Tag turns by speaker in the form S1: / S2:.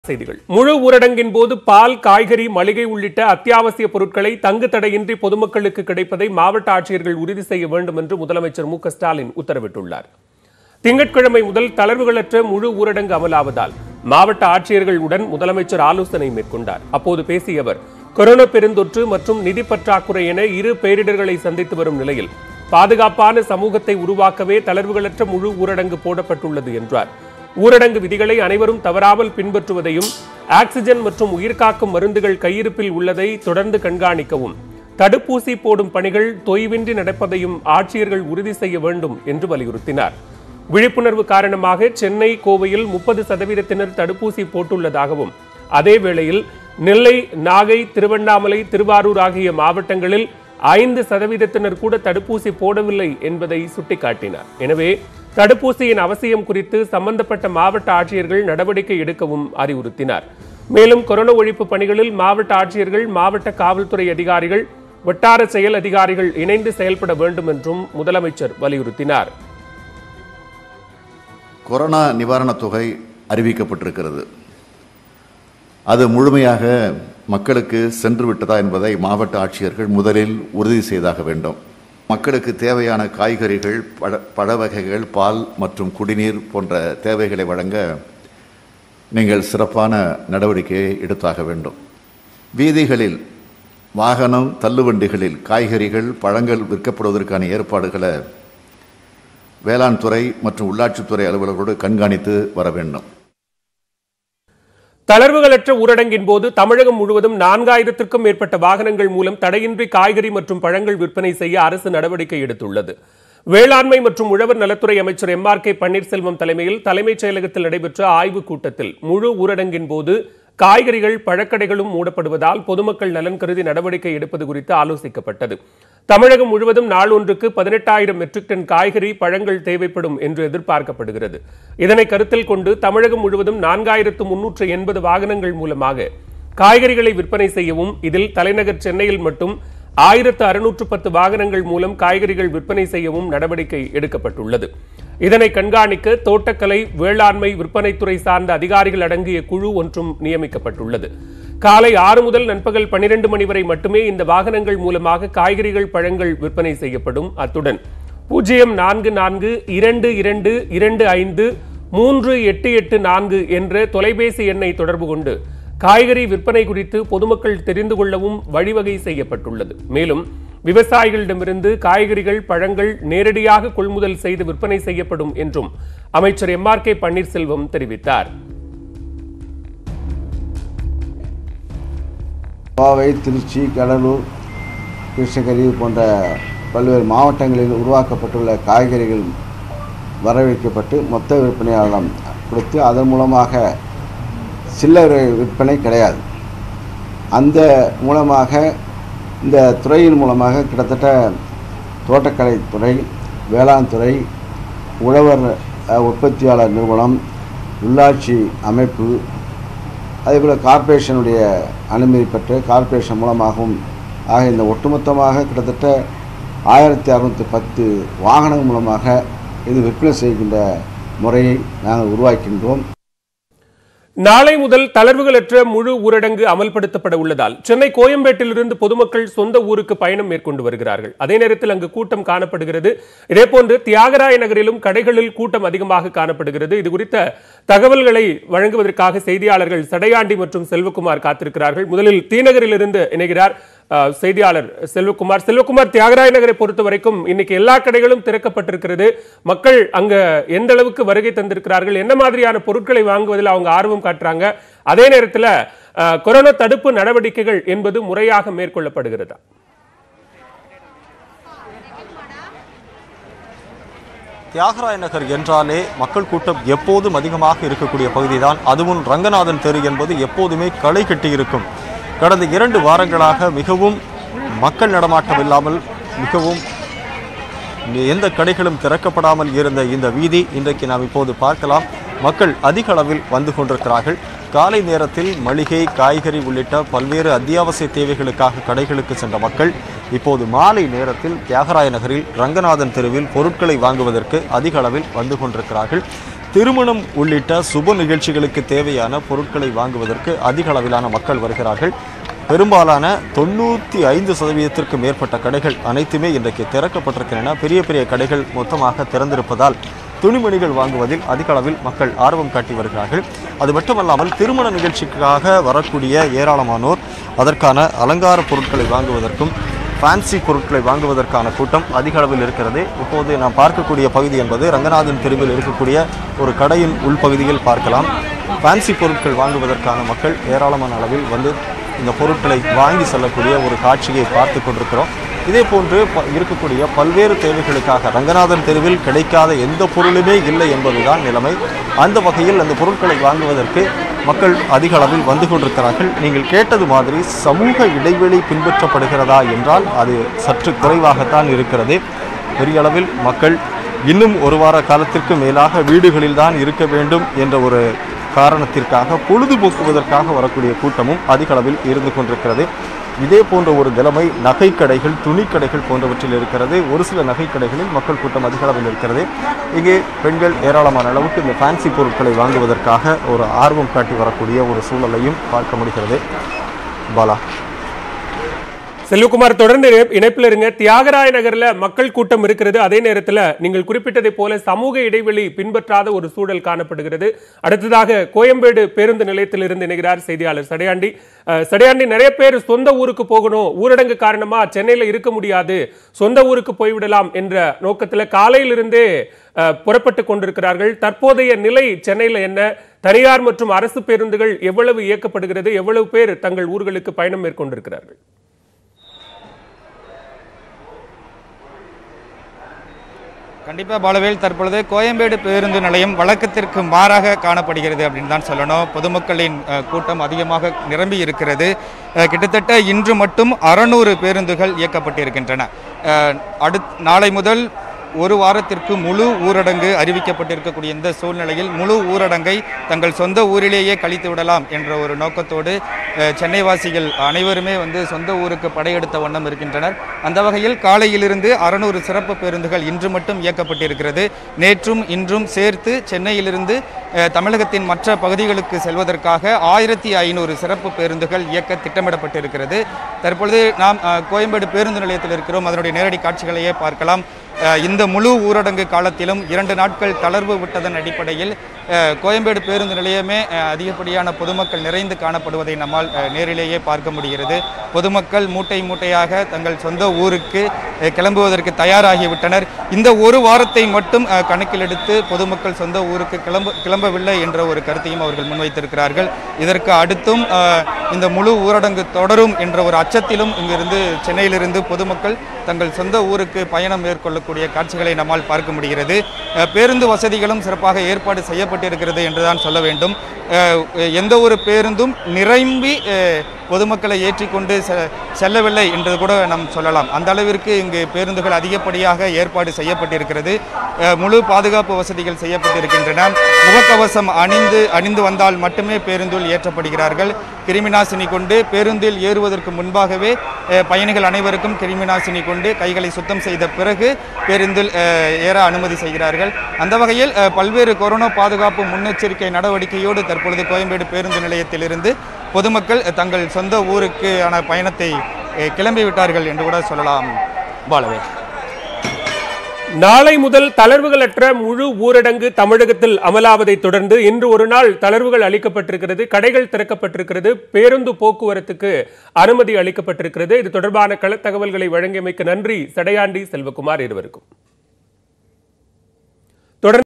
S1: செய்திகள் முழு ஊரடங்கின் போது பால் காய்கறி மளிகை உள்ளிட்ட அத்தியாவசிய பொருட்களை தங்கு தடையின்றி பொதுமக்களுக்கு கிடைப்பதை மாவட்ட ஆட்சியர்கள் உறுதி செய்ய வேண்டும் என்று முதலமைச்சர் மு க ஸ்டாலின் உத்தரவிட்டுள்ளார் திங்கட்கிழமை முதல் தளர்வுகளற்ற முழு ஊரடங்கு அமலாவதால் மாவட்ட ஆட்சியர்களுடன் முதலமைச்சர் ஆலோசனை மேற்கொண்டார் அப்போது பேசிய அவர் கொரோனா பெருந்தொற்று மற்றும் நிதி பற்றாக்குறை என இரு பேரிடர்களை சந்தித்து வரும் நிலையில் பாதுகாப்பான சமூகத்தை உருவாக்கவே தளர்வுகளற்ற முழு ஊரடங்கு போடப்பட்டுள்ளது என்றார் ஊரடங்கு விதிகளை அனைவரும் தவறாமல் பின்பற்றுவதையும் ஆக்சிஜன் மற்றும் உயிர்காக்கும் மருந்துகள் கையிருப்பில் உள்ளதை தொடர்ந்து கண்காணிக்கவும் தடுப்பூசி போடும் பணிகள் தொய்வின்றி நடப்பதையும் ஆட்சியர்கள் உறுதி செய்ய வேண்டும் என்று வலியுறுத்தினார் விழிப்புணர்வு காரணமாக சென்னை கோவையில் முப்பது சதவீதத்தினர் தடுப்பூசி போட்டுள்ளதாகவும் அதே வேளையில் நெல்லை நாகை திருவண்ணாமலை திருவாரூர் ஆகிய மாவட்டங்களில் ஐந்து சதவீதத்தினர் கூட தடுப்பூசி போடவில்லை என்பதை சுட்டிக்காட்டினார் எனவே தடுப்பூசியின் அவசியம் குறித்து சம்பந்தப்பட்ட மாவட்ட ஆட்சியர்கள் நடவடிக்கை எடுக்கவும் அறிவுறுத்தினார் மேலும் கொரோனா ஒழிப்பு பணிகளில் மாவட்ட ஆட்சியர்கள் மாவட்ட காவல்துறை அதிகாரிகள் வட்டார செயல் அதிகாரிகள் இணைந்து செயல்பட வேண்டும் என்றும் முதலமைச்சர் வலியுறுத்தினார்
S2: கொரோனா நிவாரணத் தொகை அறிவிக்கப்பட்டிருக்கிறது அது முழுமையாக மக்களுக்கு சென்று விட்டதா என்பதை மாவட்ட ஆட்சியர்கள் முதலில் உறுதி செய்தாக வேண்டும் மக்களுக்கு தேவையான காய்கறிகள் பழ பழ வகைகள் பால் மற்றும் குடிநீர் போன்ற தேவைகளை வழங்க நீங்கள் சிறப்பான நடவடிக்கையை எடுத்தாக வேண்டும் வீதிகளில் வாகனம் தள்ளுவண்டிகளில் காய்கறிகள் பழங்கள் விற்கப்படுவதற்கான ஏற்பாடுகளை வேளாண் துறை மற்றும் உள்ளாட்சித்துறை அலுவலர்களோடு கண்காணித்து வர வேண்டும்
S1: தளர்வுகளற்ற ஊரடங்கின் போது தமிழகம் முழுவதும் நான்காயிரத்திற்கும் மேற்பட்ட வாகனங்கள் மூலம் தடையின்றி காய்கறி மற்றும் பழங்கள் விற்பனை செய்ய அரசு நடவடிக்கை எடுத்துள்ளது வேளாண்மை மற்றும் உழவர் நலத்துறை அமைச்சர் எம் ஆர் கே பன்னீர்செல்வம் தலைமையில் தலைமைச் செயலகத்தில் நடைபெற்ற ஆய்வுக் கூட்டத்தில் முழு ஊரடங்கின் போது காய்கறிகள் பழக்கடைகளும் மூடப்படுவதால் பொதுமக்கள் நலன் கருதி நடவடிக்கை எடுப்பது குறித்து ஆலோசிக்கப்பட்டது தமிழகம் முழுவதும் நாள் ஒன்றுக்கு பதினெட்டாயிரம் மெட்ரிக் டன் காய்கறி பழங்கள் தேவைப்படும் என்று எதிர்பார்க்கப்படுகிறது இதனை கருத்தில் கொண்டு தமிழகம் முழுவதும் நான்காயிரத்து முன்னூற்று எண்பது வாகனங்கள் மூலமாக காய்கறிகளை விற்பனை செய்யவும் இதில் தலைநகர் சென்னையில் மட்டும் ஆயிரத்து அறுநூற்று பத்து வாகனங்கள் மூலம் காய்கறிகள் விற்பனை செய்யவும் நடவடிக்கை எடுக்கப்பட்டுள்ளது இதனை கண்காணிக்க தோட்டக்கலை வேளாண்மை விற்பனைத்துறை சார்ந்த அதிகாரிகள் அடங்கிய குழு ஒன்றும் நியமிக்கப்பட்டுள்ளது காலை ஆறு முதல் நண்பகல் பனிரெண்டு மணி வரை மட்டுமே இந்த வாகனங்கள் மூலமாக காய்கறிகள் பழங்கள் விற்பனை செய்யப்படும் அத்துடன் பூஜ்ஜியம் நான்கு நான்கு இரண்டு இரண்டு இரண்டு ஐந்து மூன்று எட்டு எட்டு நான்கு என்ற தொலைபேசி எண்ணை தொடர்பு கொண்டு காய்கறி விற்பனை குறித்து பொதுமக்கள் தெரிந்து கொள்ளவும் வழிவகை செய்யப்பட்டுள்ளது மேலும் விவசாயிகளிடமிருந்து காய்கறிகள் பழங்கள் நேரடியாக கொள்முதல் செய்து விற்பனை செய்யப்படும் என்றும் அமைச்சர் எம் ஆர் கே பன்னீர்செல்வம் தெரிவித்தார்
S3: கோவை திருச்சி கடலூர் கிருஷ்ணகிரி போன்ற பல்வேறு மாவட்டங்களில் உருவாக்கப்பட்டுள்ள காய்கறிகள் வரவேற்கப்பட்டு மொத்த விற்பனையாளரிடம் கொடுத்து அதன் மூலமாக சில்லறை விற்பனை கிடையாது அந்த மூலமாக இந்த துறையின் மூலமாக கிட்டத்தட்ட தோட்டக்கலை துறை வேளாண் துறை உழவர் அஹ், உற்பத்தியாளர் நிறுவனம் உள்ளாட்சி அமைப்பு அதேபோல் கார்ப்பரேஷனுடைய அனுமதி பெற்று கார்ப்பரேஷன் மூலமாகவும் ஆக இந்த ஒட்டுமொத்தமாக கிட்டத்தட்ட ஆயிரத்தி அறுநூற்றி பத்து வாகனங்கள் மூலமாக இது விற்பனை செய்கின்ற முறையை நாங்கள் உருவாக்கின்றோம்
S1: நாளை முதல் தளர்வுகளற்ற முழு ஊரடங்கு அமல்படுத்தப்பட உள்ளதால் சென்னை கோயம்பேட்டிலிருந்து பொதுமக்கள் சொந்த ஊருக்கு பயணம் மேற்கொண்டு வருகிறார்கள் அதே நேரத்தில் அங்கு கூட்டம் காணப்படுகிறது இதேபோன்று தியாகராய நகரிலும் கடைகளில் கூட்டம் அதிகமாக காணப்படுகிறது இது குறித்த தகவல்களை வழங்குவதற்காக செய்தியாளர்கள் சடையாண்டி மற்றும் செல்வகுமார் காத்திருக்கிறார்கள் முதலில் தீநகரிலிருந்து இணைகிறார் அஹ், செய்தியாளர் செல்வகுமார் செல்வகுமார் தியாகராய நகரை பொறுத்த வரைக்கும் இன்னைக்கு எல்லா கடைகளும் திறக்கப்பட்டிருக்கிறது மக்கள் அங்க எந்த அளவுக்கு வருகை தந்திருக்கிறார்கள் என்ன மாதிரியான பொருட்களை வாங்குவதில் அவங்க ஆர்வம் காட்டுறாங்க அதே நேரத்தில் அஹ், கொரோனா தடுப்பு நடவடிக்கைகள் என்பது முறையாக மேற்கொள்ளப்படுகிறதா
S4: தியாகராய நகர் என்றாலே மக்கள் கூட்டம் எப்போதும் அதிகமாக இருக்கக்கூடிய பகுதிதான் அதுவும் ரங்கநாதன் தெரு என்பது எப்போதுமே களை கட்டி இருக்கும் கடந்த இரண்டு வாரங்களாக மிகவும் மக்கள் நடமாட்டம் இல்லாமல் மிகவும் எந்த கடைகளும் திறக்கப்படாமல் இருந்த இந்த வீதி இன்றைக்கு நாம் இப்போது பார்க்கலாம் மக்கள் அதிக அளவில் வந்து கொண்டிருக்கிறார்கள் காலை நேரத்தில் மளிகை காய்கறி உள்ளிட்ட பல்வேறு அத்தியாவசிய தேவைகளுக்காக கடைகளுக்கு சென்ற மக்கள் இப்போது மாலை நேரத்தில் தியாகராய நகரில் ரங்கநாதன் தெருவில் பொருட்களை வாங்குவதற்கு அதிக அளவில் வந்து கொண்டிருக்கிறார்கள் திருமணம் உள்ளிட்ட சுப நிகழ்ச்சிகளுக்கு தேவையான பொருட்களை வாங்குவதற்கு அதிக அளவிலான மக்கள் வருகிறார்கள் பெரும்பாலான தொண்ணூற்றி ஐந்து சதவீதத்திற்கு மேற்பட்ட கடைகள் அனைத்துமே இன்றைக்கு திறக்கப்பட்டிருக்கின்றன பெரிய பெரிய கடைகள் மொத்தமாக திறந்திருப்பதால் துணிமணிகள் வாங்குவதில் அதிக அளவில் மக்கள் ஆர்வம் காட்டி வருகிறார்கள் அது மட்டுமல்லாமல் திருமண நிகழ்ச்சிக்காக வரக்கூடிய ஏராளமானோர் அதற்கான அலங்கார பொருட்களை வாங்குவதற்கும் ஃபேன்சி பொருட்களை வாங்குவதற்கான கூட்டம் அதிக அளவில் இருக்கிறது இப்போது நாம் பார்க்கக்கூடிய பகுதி என்பது ரங்கநாதன் தெருவில் இருக்கக்கூடிய ஒரு கடையின் உள்பகுதியில் பார்க்கலாம் ஃபேன்சி பொருட்கள் வாங்குவதற்கான மக்கள் ஏராளமான அளவில் வந்து இந்த பொருட்களை வாங்கி செல்லக்கூடிய ஒரு காட்சியை பார்த்து கொண்டிருக்கிறோம் இதே போன்று ப- இருக்கக்கூடிய பல்வேறு தேவைகளுக்காக ரங்கநாதன் தெருவில் கிடைக்காத எந்த பொருளுமே இல்லை என்பதுதான் நிலைமை அந்த வகையில் அந்த பொருட்களை வாங்குவதற்கு மக்கள் அதிக அளவில் வந்து கொண்டிருக்கிறார்கள் நீங்கள் கேட்டது மாதிரி சமூக இடைவெளி பின்பற்றப்படுகிறதா என்றால் அது சற்று குறைவாகத்தான் இருக்கிறது பெரிய அளவில் மக்கள் இன்னும் ஒரு வார காலத்திற்கு மேலாக வீடுகளில்தான் இருக்க வேண்டும் என்ற ஒரு காரணத்திற்காக பொழுதுபோக்குவதற்காக வரக்கூடிய கூட்டமும் அதிக அளவில் இருந்து கொண்டிருக்கிறது இதே போன்ற ஒரு நிலைமை நகைக்கடைகள் துணிக்கடைகள் போன்றவற்றில் இருக்கிறது ஒரு சில நகைக்கடைகளில் மக்கள் கூட்டம் அதிக அளவில் இருக்கிறது இங்கே பெண்கள் ஏராளமான அளவுக்கு இந்த ஃபேன்சி பொருட்களை வாங்குவதற்காக ஒரு ஆர்வம் காட்டி வரக்கூடிய ஒரு சூழலையும் பார்க்க முடிகிறது பாலா
S1: செல்வகுமார் தொடர்ந்து இணை- இணைப்பில் இருங்க தியாகராய நகர்ல மக்கள் கூட்டம் இருக்கிறது அதே நேரத்துல நீங்கள் குறிப்பிட்டதை போல சமூக இடைவெளி பின்பற்றாத ஒரு சூழல் காணப்படுகிறது அடுத்ததாக கோயம்பேடு பேருந்து நிலையத்தில் இருந்து இணைகிறார் செய்தியாளர் சடையாண்டி அஹ், சடையாண்டி நிறைய பேர் சொந்த ஊருக்கு போகணும் ஊரடங்கு காரணமா சென்னையில இருக்க முடியாது சொந்த ஊருக்கு போய்விடலாம் என்ற நோக்கத்துல காலையிலிருந்தே அஹ், புறப்பட்டு கொண்டிருக்கிறார்கள் தற்போதைய நிலை சென்னையில என்ன தனியார் மற்றும் அரசு பேருந்துகள் எவ்வளவு இயக்கப்படுகிறது எவ்வளவு பேர் தங்கள் ஊர்களுக்கு பயணம் மேற்கொண்டிருக்கிறார்கள்
S5: கண்டிப்பாக பாலவேல் தற்பொழுது கோயம்பேடு பேருந்து நிலையம் வழக்கத்திற்கு மாறாக காணப்படுகிறது அப்படின்னு தான் சொல்லணும் பொதுமக்களின் அஹ், கூட்டம் அதிகமாக நிரம்பி இருக்கிறது அஹ், கிட்டத்தட்ட இன்று மட்டும் அறநூறு பேருந்துகள் இயக்கப்பட்டிருக்கின்றன அஹ், அடுத் நாளை முதல் ஒரு வாரத்திற்கு முழு ஊரடங்கு அறிவிக்கப்பட்டிருக்கக்கூடிய இந்த சூழ்நிலையில் முழு ஊரடங்கை தங்கள் சொந்த ஊரிலேயே கழித்து விடலாம் என்ற ஒரு நோக்கத்தோடு அஹ், சென்னை வாசிகள் அனைவருமே வந்து சொந்த ஊருக்கு படையெடுத்த வண்ணம் இருக்கின்றனர் அந்த வகையில் காலையிலிருந்து அறநூறு சிறப்பு பேருந்துகள் இன்று மட்டும் இயக்கப்பட்டிருக்கிறது நேற்றும் இன்றும் சேர்த்து சென்னையிலிருந்து அஹ், தமிழகத்தின் மற்ற பகுதிகளுக்கு செல்வதற்காக ஆயிரத்தி ஐநூறு சிறப்பு பேருந்துகள் இயக்க திட்டமிடப்பட்டிருக்கிறது தற்பொழுது நாம் அஹ், கோயம்பேடு பேருந்து நிலையத்தில் இருக்கிறோம் அதனுடைய நேரடி காட்சிகளையே பார்க்கலாம் அஹ், இந்த முழு ஊரடங்கு காலத்திலும் இரண்டு நாட்கள் தளர்வு விட்டதன் அடிப்படையில் அஹ், கோயம்பேடு பேருந்து நிலையமே அஹ், அதிகப்படியான பொதுமக்கள் நிறைந்து காணப்படுவதை நம்மால் அஹ், நேரிலேயே பார்க்க முடிகிறது பொதுமக்கள் மூட்டை மூட்டையாக தங்கள் சொந்த ஊருக்கு அஹ், கிளம்புவதற்கு தயாராகிவிட்டனர் இந்த ஒரு வாரத்தை மட்டும் அஹ், கணக்கில் எடுத்து பொதுமக்கள் சொந்த ஊருக்கு கிளம்ப கிளம்பவில்லை என்ற ஒரு கருத்தையும் அவர்கள் முன்வைத்திருக்கிறார்கள் இதற்கு அடுத்தும் அஹ், இந்த முழு ஊரடங்கு தொடரும் என்ற ஒரு அச்சத்திலும் இங்கிருந்து சென்னையிலிருந்து பொதுமக்கள் தங்கள் சொந்த ஊருக்கு பயணம் மேற்கொள்ளக்கூடிய காட்சிகளை நம்மால் பார்க்க முடிகிறது அஹ், பேருந்து வசதிகளும் சிறப்பாக ஏற்பாடு செய்யப்பட்டிருக்கிறது என்றுதான் சொல்ல வேண்டும் அஹ், எந்த ஒரு பேருந்தும் நிரம்பி அஹ், பொதுமக்களை ஏற்றிக்கொண்டு செ- செல்லவில்லை என்று கூட நாம் சொல்லலாம் அந்த அளவிற்கு இங்கு பேருந்துகள் அதிகப்படியாக ஏற்பாடு செய்யப்பட்டிருக்கிறது அஹ், முழு பாதுகாப்பு வசதிகள் செய்யப்பட்டிருக்கின்றன முகக்கவசம் அணிந்து அணிந்து வந்தால் மட்டுமே பேருந்தில் ஏற்றப்படுகிறார்கள் கிருமிநாசினி கொண்டு பேருந்தில் ஏறுவதற்கு முன்பாகவே அஹ், பயணிகள் அனைவருக்கும் கிருமிநாசினி கொண்டு கைகளை சுத்தம் செய்த பிறகு பேருந்தில் அஹ், ஏற அனுமதி செய்கிறார்கள் அந்த வகையில் அஹ், பல்வேறு கொரோனா பாதுகாப்பு முன்னெச்சரிக்கை நடவடிக்கையோடு தற்பொழுது கோயம்பேடு பேருந்து நிலையத்திலிருந்து பொதுமக்கள் அஹ், தங்கள் சொந்த ஊருக்கான பயணத்தை அஹ், கிளம்பிவிட்டார்கள் என்று கூட சொல்லலாம் பாலவே
S1: நாளை முதல் தளர்வுகளற்ற முழு ஊரடங்கு தமிழகத்தில் அமலாவதை தொடர்ந்து இன்று ஒரு நாள் தளர்வுகள் அளிக்கப்பட்டிருக்கிறது கடைகள் திறக்கப்பட்டிருக்கிறது பேருந்து போக்குவரத்துக்கு அனுமதி அளிக்கப்பட்டிருக்கிறது இது தொடர்பான கள தகவல்களை வழங்கியமைக்கு நன்றி சடையாண்டி செல்வகுமார் இருவருக்கும்